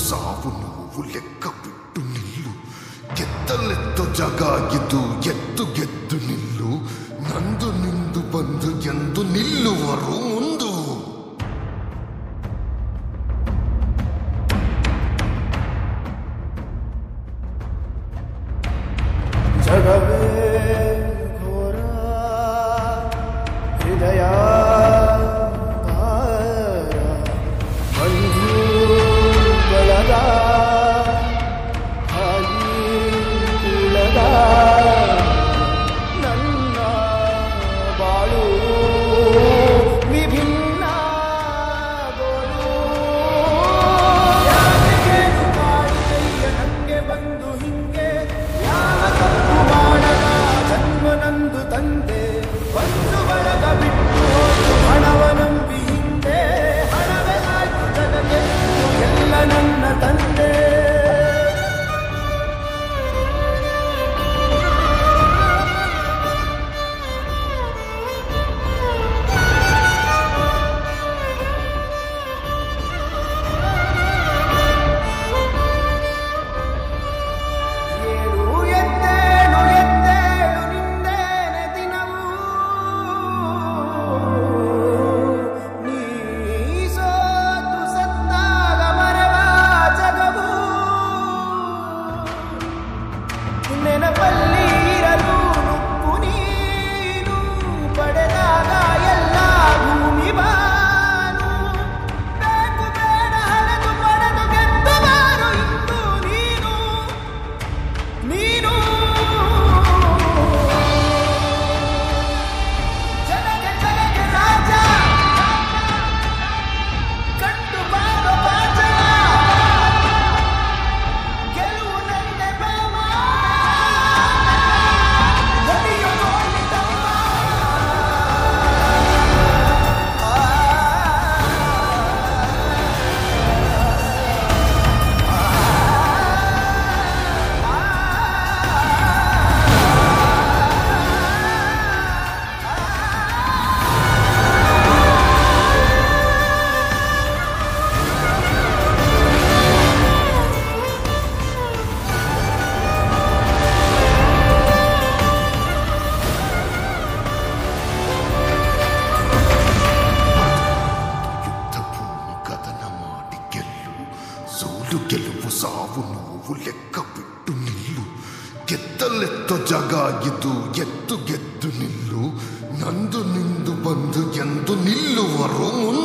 ಸಾವು ನೋವು ಲೆಕ್ಕ ಬಿಟ್ಟು ನಿಲ್ಲು ಗೆದ್ದಲೆತ್ತು ಜಗ ಇದು ಎದ್ದು ಗೆದ್ದು ನಿಲ್ಲು ನಂದು ನಿಂದು ಬಂದು ಎಂದು ನಿಲ್ಲುವರು ಮುಂದು ಜಗವೇ ಘೋರ ಹೃದಯ ಭಾರ ಬಂಧು ಬಳಗ ಹಾಲಿ ಕುಳಗ ನನ್ನ ಬಾಳು ವಿಭಿನ್ನ ಗೋಳು ಯಾರಿಗೇನು ಮಾಡಿದೆಯ್ಯ ನಂಗೆ ಬಂದು ಹಿಂಗೆ ಯಾವ ತಪ್ಪು ಮಾಡದ ಜನ್ಮ ನಂದು ತಂದೆ ಬಂದು ಬಳಗ ಬಿಟ್ಟು ಹೋದು ಹಣವ ನಂಬಿ ಹಿಂದೆ ಹಣವೇ ಆಯ್ತು ಜಗಕ್ಕೆ ಎಲ್ಲ ನನ್ನ ತಂದೆ ಏಳು ಎದ್ದೇಳು ಎದ್ದೇಳು ನಿಂದೇನೆ ದಿನವೂ ನೀ ಸೋತು ಸತ್ತಾಗ ಮರವ ಜಗವು ನೆನಪಲ್ಲಿ ಇರಲು ನುಗ್ಗು ನೀನು ಪಡೆದಾಗ ಎಲ್ಲ ಭೂಮಿ ಬಾನು ಬೇಕು ಬೇಡ ಹಣದು ಪಡೆದು ಗೆದ್ದು ಬಾರು ಇಂದು ನೀನು ನೀನು ಜನಗೆ ಜನಗೆ ರಾಜ ಕಂಡು ಬಾರೋ ಬಾಜ ಗೆಲುವು ನನ್ನ ಪ್ರೇಮ ಗಡಿಯು ನೋಡಿದಮ್ಮ ಯುದ್ಧ ಭೂಮಿ ಕದನ ಮಾಡಿ ಗೆಲ್ಲು ಸೋಲು ಗೆಲುವು ಸಾವು ನೋವು ಲೆಕ್ಕ ಬಿಟ್ಟು ನಿಲ್ಲು ಗೆದ್ದಲೆತ್ತೋ ಜಗ ಇದು ಎದ್ದು ಗೆದ್ದು ನಿಲ್ಲು ನಂದು ನಿಂದು ಬಂದು ಎಂದು ನಿಲ್ಲುವರು ಮುಂದೆ